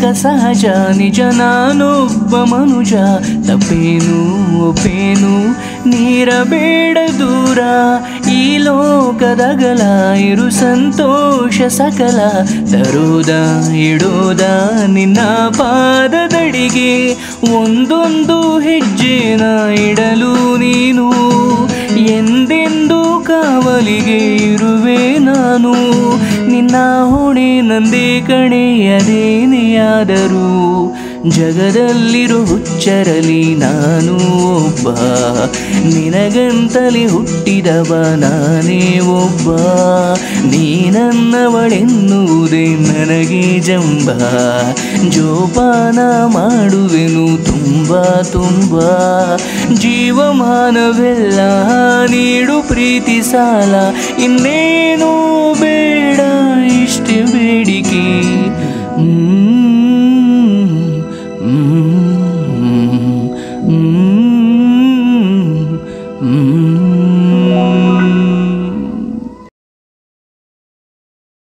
ಸಹಜ ನಿಜ ನಾನೊಬ್ಬ ಮನುಜ ತಪ್ಪೇನು ಒಪ್ಪೇನು ನೀರಬೇಡ ದೂರ ಈ ಲೋಕದಗಲ ಇರು ಸಂತೋಷ ಸಕಲ ತರೋದ ಇಡೋದ ನಿನ್ನ ಪಾದದಡಿಗೆ ಒಂದೊಂದು ಹೆಜ್ಜೆನ ಇಡಲು ನೀನು ಎಂದೆಂದು ಕಾವಲಿಗೆ ಇರುವೆ ನಾನು ನಿನ್ನ ಹೊಣೆ ನಂದೇ ಕಣೆ ಅದೇನೇ ಆದರೂ ಜಗದಲ್ಲಿರೋ ಹುಚ್ಚರಲಿ ನಾನು ಒಬ್ಬ ನಿನಗಂತಲೇ ಹುಟ್ಟಿದವ ನಾನೇ ಒಬ್ಬ ನೀನನ್ನವಳೆನ್ನುವುದೇ ನನಗೆ ಜಂಬ ಜೋಪಾನ ಮಾಡುವೆನು ತುಂಬ ತುಂಬ ಜೀವಮಾನವೆಲ್ಲ ನೀಡು ಪ್ರೀತಿ ಸಾಲ ಇನ್ನೇನು ಬೇಡ ಇಷ್ಟೇ ಬೇಡಿಕೆ ಹ್ಮ್ ಹ್ಮ್ ಹ್ಮ್ ಹ್ಮ್